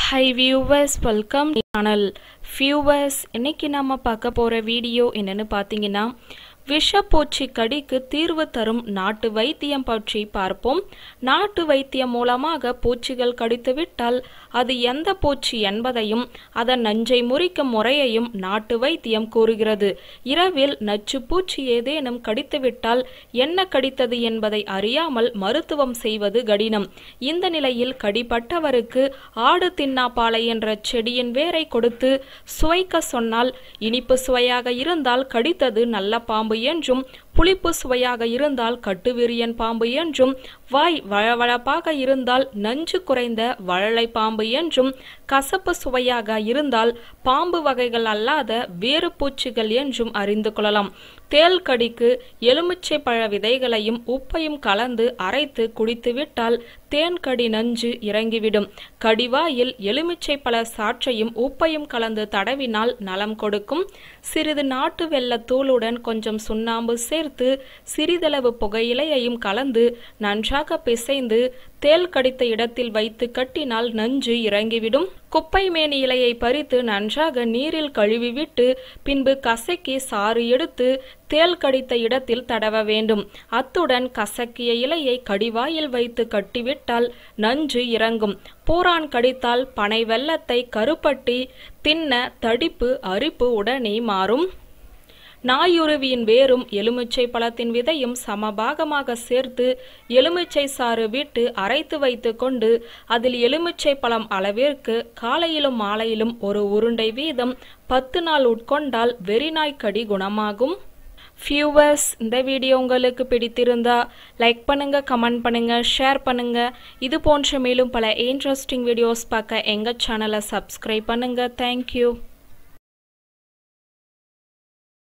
high viewers welcome channel viewers இன்னைக்கு நாம பார்க்க போற வீடியோ என்னன்னு பார்த்தீங்கன்னா விஷப்பூச்சி கடிக்கு தீர்வு தரும் நாட்டு வைத்தியம் பற்றி பார்ப்போம் நாட்டு வைத்தியம் மூலமாக பூச்சிகள் கடித்துவிட்டால் அது எந்த பூச்சி என்பதையும் அதன் நஞ்சை முறிக்கும் முறையையும் நாட்டு வைத்தியம் கூறுகிறது இரவில் நச்சு பூச்சி ஏதேனும் கடித்துவிட்டால் என்ன கடித்தது என்பதை அறியாமல் மருத்துவம் செய்வது கடினம் இந்த நிலையில் கடிப்பட்டவருக்கு ஆடு தின்னாப்பாலை என்ற செடியின் வேரை கொடுத்து சுவைக்க சொன்னால் இனிப்பு சுவையாக இருந்தால் கடித்தது நல்ல பாம்பு என்றும் புளிப்பு சுவையாக இருந்தால் கட்டுவிரியன் பாம்பு என்றும் வாய் வழவழப்பாக இருந்தால் நஞ்சு குறைந்த வழலை பாம்பு என்றும் கசப்பு சுவையாக இருந்தால் பாம்பு வகைகள் அல்லாத வேறு பூச்சிகள் என்றும் அறிந்து கொள்ளலாம் தேல் கடிக்கு எலுமிச்சை பழ விதைகளையும் உப்பையும் கலந்து அரைத்து குடித்துவிட்டால் தேன் கடி நஞ்சு இறங்கிவிடும் கடிவாயில் எலுமிச்சை பழ சாற்றையும் உப்பையும் கலந்து தடவினால் நலம் கொடுக்கும் சிறிது நாட்டு வெள்ள தூளுடன் கொஞ்சம் சுண்ணாம்பு சேர்த்து சிறிதளவு புகையிலையையும் கலந்து நன்றாக பிசைந்து தேல் கடித்த இடத்தில் வைத்து கட்டினால் நஞ்சு இறங்கிவிடும் குப்பை மேனி இலையை பறித்து நன்றாக நீரில் கழுவிவிட்டு பின்பு கசக்கி சாறு எடுத்து தேல் கடித்த இடத்தில் தடவ வேண்டும் அத்துடன் கசக்கிய இலையை கடிவாயில் வைத்து கட்டிவிட்டால் நஞ்சு இறங்கும் பூரான் கடித்தால் பனை வெள்ளத்தை கருப்பட்டி தின்ன தடிப்பு அரிப்பு உடனே மாறும் நாயுருவியின் வேரும் எலுமிச்சை பழத்தின் விதையும் சமபாகமாக சேர்த்து எலுமிச்சை சாறு விட்டு அரைத்து வைத்து கொண்டு அதில் எலுமிச்சை பழம் அளவிற்கு காலையிலும் மாலையிலும் ஒரு உருண்டை வீதம் பத்து நாள் உட்கொண்டால் வெறிநாய் கடி குணமாகும் ஃபியூவர்ஸ் இந்த வீடியோ உங்களுக்கு பிடித்திருந்தா லைக் பண்ணுங்க கமெண்ட் பண்ணுங்க ஷேர் பண்ணுங்க இது போன்ற மேலும் பல இன்ட்ரெஸ்டிங் வீடியோஸ் பார்க்க எங்கள் சேனலை சப்ஸ்கிரைப் பண்ணுங்க தேங்க்யூ